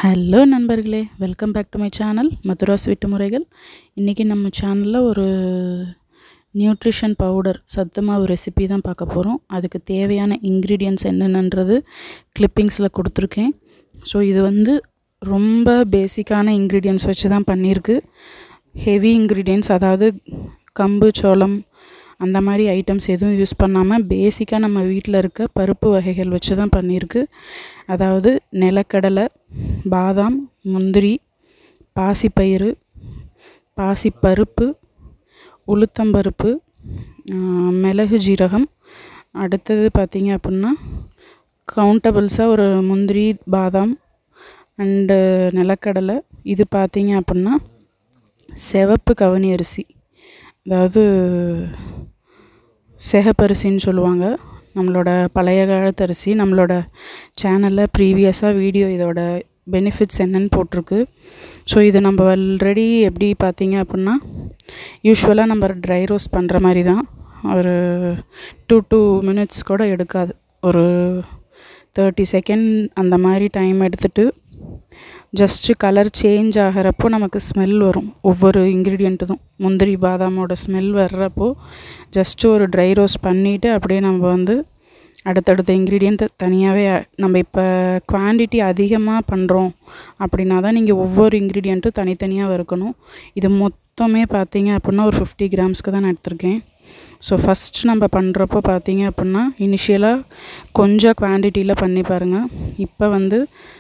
hello நண்பர்களே welcome back to my channel மதுராஸ் வீட்டு முறைகள் இன்றைக்கி நம்ம சேனலில் ஒரு நியூட்ரிஷன் பவுடர் சத்து மாவு ரெசிபி தான் பார்க்க போகிறோம் அதுக்கு தேவையான இன்க்ரீடியன்ட்ஸ் என்னென்னன்றது கிளிப்பிங்ஸில் கொடுத்துருக்கேன் ஸோ இது வந்து ரொம்ப பேசிக்கான இன்க்ரீடியன்ட்ஸ் வச்சு தான் பண்ணியிருக்கு ஹெவி இன்க்ரீடியன்ட்ஸ் அதாவது கம்பு சோளம் அந்த மாதிரி ஐட்டம்ஸ் எதுவும் யூஸ் பண்ணாமல் பேசிக்காக நம்ம வீட்டில் இருக்க பருப்பு வகைகள் வச்சு தான் பண்ணியிருக்கு அதாவது நிலக்கடலை பாதாம் முந்திரி பாசிப்பயிறு பாசிப்பருப்பு உளுத்தம்பருப்பு மிளகு ஜீரகம் அடுத்தது பார்த்திங்க அப்படின்னா கவுண்டபிள்ஸாக ஒரு முந்திரி பாதாம் அண்டு நிலக்கடலை இது பார்த்திங்க அப்படின்னா சிவப்பு கவனி அரிசி அதாவது சிகப்பரிசின்னு சொல்லுவாங்க நம்மளோட பழைய காலத்து அரிசி நம்மளோட சேனலில் ப்ரீவியஸாக வீடியோ இதோட பெனிஃபிட்ஸ் என்னன்னு போட்டிருக்கு ஸோ இது நம்ம ஆல்ரெடி எப்படி பார்த்தீங்க அப்படின்னா யூஸ்வலாக நம்ம ட்ரை ரோஸ்ட் பண்ணுற மாதிரி தான் ஒரு டூ டூ மினிட்ஸ் கூட எடுக்காது ஒரு தேர்ட்டி செகண்ட் அந்த மாதிரி டைம் எடுத்துகிட்டு ஜஸ்ட்டு கலர் சேஞ்ச் ஆகிறப்போ நமக்கு ஸ்மெல் வரும் ஒவ்வொரு இன்க்ரீடியண்ட்டு முந்திரி பாதாமோட ஸ்மெல் வர்றப்போ ஜஸ்ட்டு ஒரு ட்ரை ரோஸ்ட் பண்ணிவிட்டு அப்படியே நம்ம வந்து அடுத்தடுத்த இன்க்ரீடியண்ட்டு தனியாகவே நம்ம இப்போ குவான்டிட்டி அதிகமாக பண்ணுறோம் அப்படின்னா தான் நீங்கள் ஒவ்வொரு இன்க்ரீடியண்ட்டும் தனித்தனியாக வறுக்கணும் இது மொத்தமே பார்த்தீங்க அப்படின்னா ஒரு ஃபிஃப்டி கிராம்ஸ்க்கு தான் நான் எடுத்திருக்கேன் ஸோ ஃபஸ்ட் நம்ம பண்ணுறப்போ பார்த்தீங்க அப்படின்னா இனிஷியலாக கொஞ்சம் குவான்டிட்டியில் பண்ணி பாருங்கள் இப்போ வந்து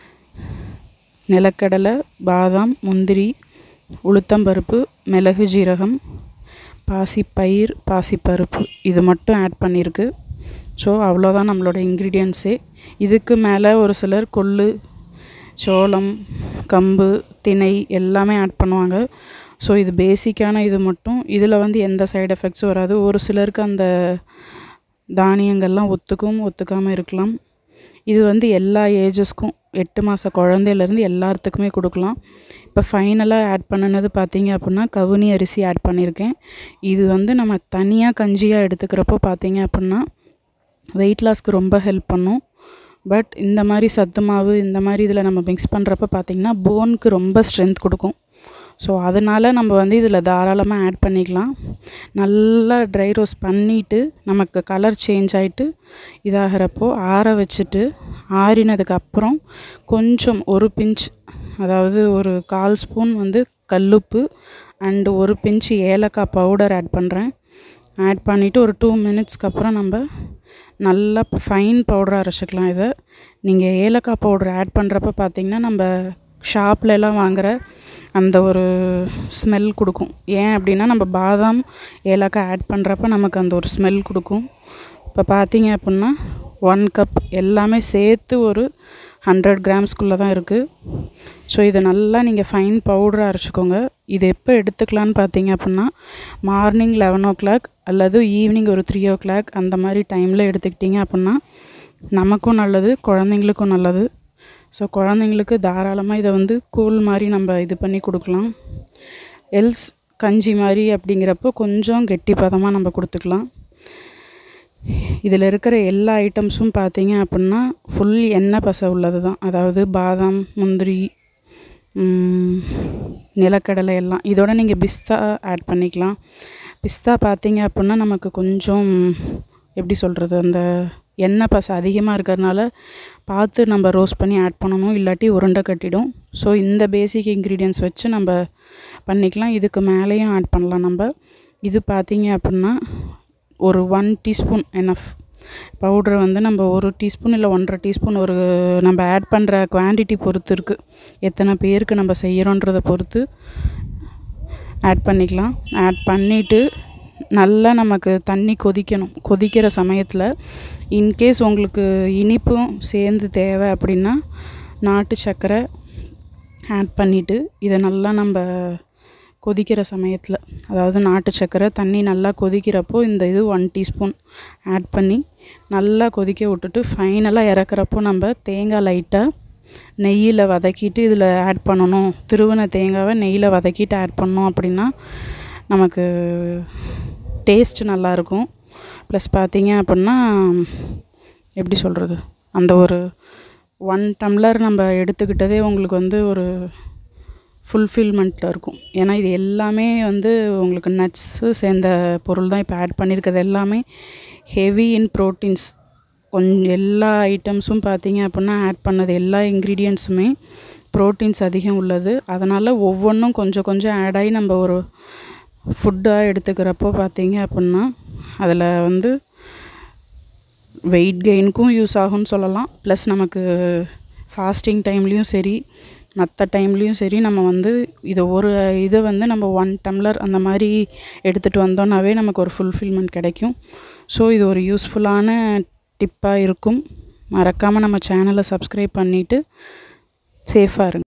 நிலக்கடலை பாதாம் முந்திரி உளுத்தம்பருப்பு மிளகு ஜீரகம் பாசிப்பயிர் பாசிப்பருப்பு இது மட்டும் ஆட் பண்ணியிருக்கு ஸோ அவ்வளோதான் நம்மளோட இன்க்ரீடியன்ஸே இதுக்கு மேலே ஒரு சிலர் கொள்ளு சோளம் கம்பு திணை எல்லாமே ஆட் பண்ணுவாங்க ஸோ இது பேசிக்கான இது மட்டும் இதில் வந்து எந்த சைடு எஃபெக்ட்ஸும் வராது ஒரு சிலருக்கு அந்த தானியங்கள்லாம் ஒத்துக்கும் ஒத்துக்காமல் இருக்கலாம் இது வந்து எல்லா ஏஜஸ்க்கும் எட்டு மாத குழந்தையிலேருந்து எல்லாத்துக்குமே கொடுக்கலாம் இப்போ ஃபைனலாக ஆட் பண்ணினது பார்த்தீங்க அப்படின்னா கவுனி அரிசி ஆட் பண்ணியிருக்கேன் இது வந்து நம்ம தனியாக கஞ்சியாக எடுத்துக்கிறப்போ பார்த்தீங்க அப்படின்னா வெயிட் லாஸ்க்கு ரொம்ப ஹெல்ப் பண்ணும் பட் இந்த மாதிரி சத்து மாவு இந்த மாதிரி இதில் நம்ம மிக்ஸ் பண்ணுறப்ப பார்த்திங்கன்னா போனுக்கு ரொம்ப ஸ்ட்ரென்த் கொடுக்கும் ஸோ அதனால் நம்ம வந்து இதில் தாராளமாக ஆட் பண்ணிக்கலாம் நல்லா ட்ரை ரோஸ்ட் பண்ணிவிட்டு நமக்கு கலர் சேஞ்ச் ஆகிட்டு இதாகிறப்போ ஆற வச்சுட்டு ஆறினதுக்கப்புறம் கொஞ்சம் ஒரு பிஞ்ச் அதாவது ஒரு கால் ஸ்பூன் வந்து கல்லுப்பு அண்டு ஒரு பிஞ்ச் ஏலக்காய் பவுடர் ஆட் பண்ணுறேன் ஆட் பண்ணிவிட்டு ஒரு டூ மினிட்ஸ்க்கு அப்புறம் நம்ம நல்லா ஃபைன் பவுடராக அரைச்சிக்கலாம் இதை நீங்கள் ஏலக்காய் பவுடர் ஆட் பண்ணுறப்ப பார்த்திங்கன்னா நம்ம ஷாப்லலாம் வாங்குகிற அந்த ஒரு ஸ்மெல் கொடுக்கும் ஏன் அப்படின்னா நம்ம பாதாம் ஏலக்காய் ஆட் பண்ணுறப்ப நமக்கு அந்த ஒரு ஸ்மெல் கொடுக்கும் இப்போ பார்த்தீங்க அப்படின்னா ஒன் கப் எல்லாமே சேர்த்து ஒரு ஹண்ட்ரட் கிராம்ஸ்குள்ளே தான் இருக்குது ஸோ இதை நல்லா நீங்கள் ஃபைன் பவுடராக அரைச்சிக்கோங்க இது எப்போ எடுத்துக்கலான்னு பார்த்தீங்க அப்படின்னா மார்னிங் லெவன் ஓ கிளாக் அல்லது ஈவினிங் ஒரு த்ரீ ஓ கிளாக் அந்த மாதிரி டைமில் எடுத்துக்கிட்டிங்க அப்படின்னா நமக்கும் நல்லது குழந்தைங்களுக்கும் நல்லது ஸோ குழந்தைங்களுக்கு தாராளமாக இதை வந்து கூழ் மாதிரி நம்ம இது பண்ணி கொடுக்கலாம் எல்ஸ் கஞ்சி மாதிரி அப்படிங்கிறப்போ கொஞ்சம் கெட்டி பதமாக நம்ம கொடுத்துக்கலாம் இதில் இருக்கிற எல்லா ஐட்டம்ஸும் பார்த்தீங்க அப்படின்னா ஃபுல் எண்ணெய் பசை உள்ளது தான் அதாவது பாதாம் முந்திரி நிலக்கடலை எல்லாம் இதோட நீங்கள் பிஸ்தா ஆட் பண்ணிக்கலாம் பிஸ்தா பார்த்தீங்க அப்படின்னா நமக்கு கொஞ்சம் எப்படி சொல்கிறது அந்த எண்ணெய் பசை அதிகமாக இருக்கிறதுனால பார்த்து நம்ம ரோஸ்ட் பண்ணி ஆட் பண்ணணும் இல்லாட்டி உருண்டை கட்டிடும் ஸோ இந்த பேசிக் இன்க்ரீடியன்ஸ் வச்சு நம்ம பண்ணிக்கலாம் இதுக்கு மேலேயும் ஆட் பண்ணலாம் நம்ம இது பார்த்தீங்க அப்படின்னா ஒரு ஒன் டீஸ்பூன் என்எஃப் பவுட்ரு வந்து நம்ம ஒரு டீஸ்பூன் இல்லை ஒன்றரை டீஸ்பூன் ஒரு நம்ம ஆட் பண்ணுற குவான்டிட்டி பொறுத்து இருக்குது எத்தனை பேருக்கு நம்ம செய்கிறோன்றதை பொறுத்து ஆட் பண்ணிக்கலாம் ஆட் பண்ணிவிட்டு நல்லா நமக்கு தண்ணி கொதிக்கணும் கொதிக்கிற சமயத்தில் இன்கேஸ் உங்களுக்கு இனிப்பும் சேர்ந்து தேவை அப்படின்னா நாட்டு சர்க்கரை ஆட் பண்ணிவிட்டு இதை நல்லா நம்ம கொதிக்கிற சமயத்தில் அதாவது நாட்டு சர்க்கரை தண்ணி நல்லா கொதிக்கிறப்போ இந்த இது ஒன் டீஸ்பூன் ஆட் பண்ணி நல்லா கொதிக்க விட்டுட்டு ஃபைனலாக இறக்குறப்போ நம்ம தேங்காய் லைட்டாக நெய்யில் வதக்கிட்டு இதில் ஆட் பண்ணணும் திருவன தேங்காவை நெய்யில் வதக்கிட்டு ஆட் பண்ணோம் அப்படின்னா நமக்கு டேஸ்ட் நல்லாயிருக்கும் ப்ளஸ் பார்த்தீங்க அப்படின்னா எப்படி சொல்கிறது அந்த ஒரு ஒன் டம்ளர் நம்ம எடுத்துக்கிட்டதே உங்களுக்கு வந்து ஒரு ஃபுல்ஃபில்மெண்ட்டில் இருக்கும் ஏன்னா இது எல்லாமே வந்து உங்களுக்கு நட்ஸு சேர்ந்த பொருள் தான் இப்போ ஆட் பண்ணியிருக்கிறது எல்லாமே ஹெவி இன் ப்ரோட்டீன்ஸ் கொஞ்சம் எல்லா ஐட்டம்ஸும் பார்த்தீங்க அப்படின்னா ஆட் பண்ணது எல்லா இன்க்ரீடியன்ஸுமே ப்ரோட்டீன்ஸ் அதிகம் உள்ளது அதனால் ஒவ்வொன்றும் கொஞ்சம் கொஞ்சம் ஆட் ஆகி நம்ம ஒரு ஃபுட்டாக எடுத்துக்கிறப்போ பார்த்தீங்க அப்படின்னா அதில் வந்து வெயிட் கெயினுக்கும் யூஸ் ஆகும்னு சொல்லலாம் ப்ளஸ் நமக்கு ஃபாஸ்டிங் டைம்லேயும் சரி மற்ற டைம்லேயும் சரி நம்ம வந்து இதை ஒரு இதை வந்து நம்ம ஒன் டம்ளர் அந்த மாதிரி எடுத்துகிட்டு வந்தோன்னாவே நமக்கு ஒரு ஃபுல்ஃபில்மெண்ட் கிடைக்கும் ஸோ இது ஒரு யூஸ்ஃபுல்லான டிப்பாக இருக்கும் மறக்காமல் நம்ம சேனலை சப்ஸ்கிரைப் பண்ணிவிட்டு சேஃபாக இருங்க